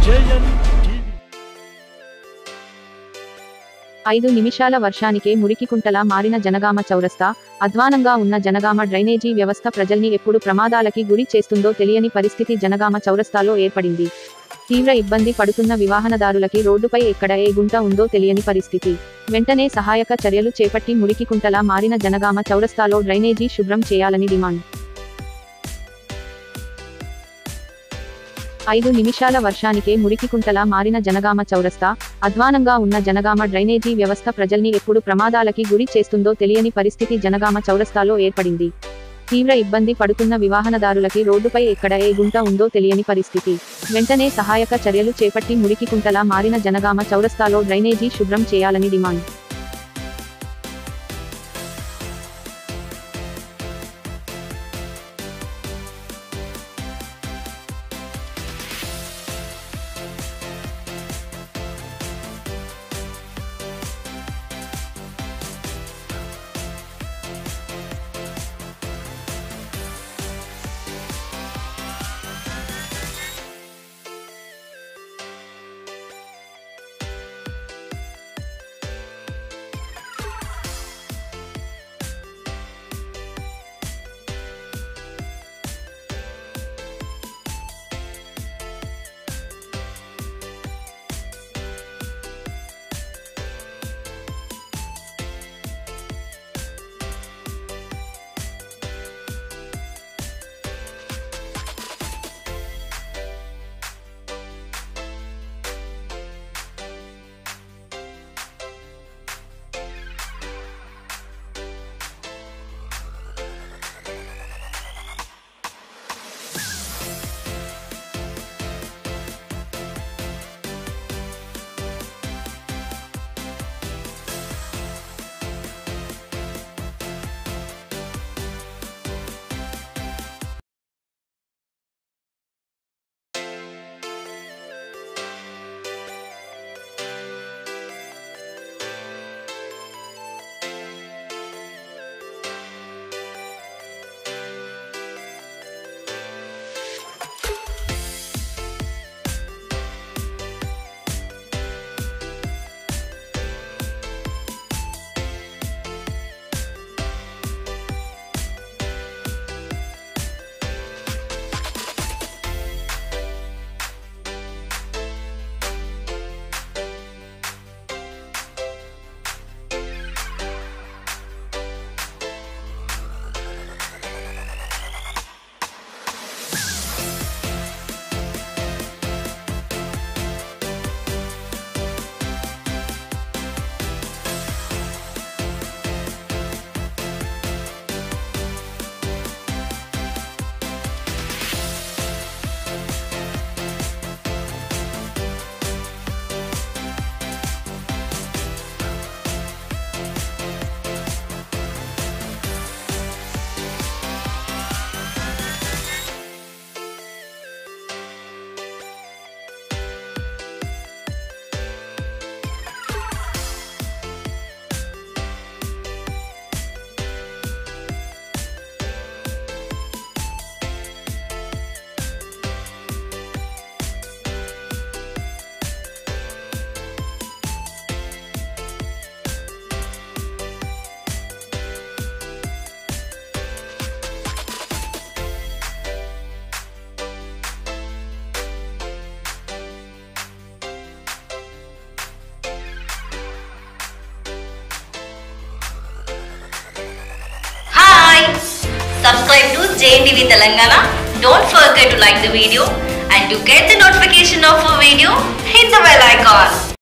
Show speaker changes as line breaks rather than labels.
JN TV
ఐదు నిమిషాల వర్షానికే మురికికుంటలా మారిన జనగామ చౌరస్తా అధ్వానంగా ఉన్న జనగామ డ్రైనేజీ వ్యవస్థ ప్రజల్ని ఎప్పుడు ప్రమాదాలకి గురి చేస్తుందో తెలియని పరిస్థితి జనగామ చౌరస్తాలో ఏర్పడింది తీవ్ర ఇబ్బంది పడుతున్న వివాహనదారులకి రోడ్డుపై ఎక్కడ ఏ గుంట ఉందో తెలియని పరిస్థితి వెంటనే సహాయక చర్యలు చేపట్టి మురికికుంటలా మారిన జనగామ చౌరస్తాలో డ్రైనేజీ శుభ్రం చేయాలని డిమాండ్ ఐదు నిమిషాల వర్షానికే మురికికుంటలా మారిన జనగామ చౌరస్తా అధ్వానంగా ఉన్న జనగామ డ్రైనేజీ వ్యవస్థ ప్రజల్ని ఎప్పుడు ప్రమాదాలకి గురి చేస్తుందో తెలియని పరిస్థితి జనగామ చౌరస్తాలో ఏర్పడింది తీవ్ర ఇబ్బంది పడుతున్న వివాహనదారులకి రోడ్డుపై ఎక్కడ ఏ గుంట ఉందో తెలియని పరిస్థితి వెంటనే సహాయక చర్యలు చేపట్టి మురికికుంటలా మారిన జనగామ చౌరస్తాలో డ్రైనేజీ శుభ్రం చేయాలని demand
Hi! Subscribe to JNTV Telangana. Don't forget to like the video and to get the notification of a video, hit the bell icon.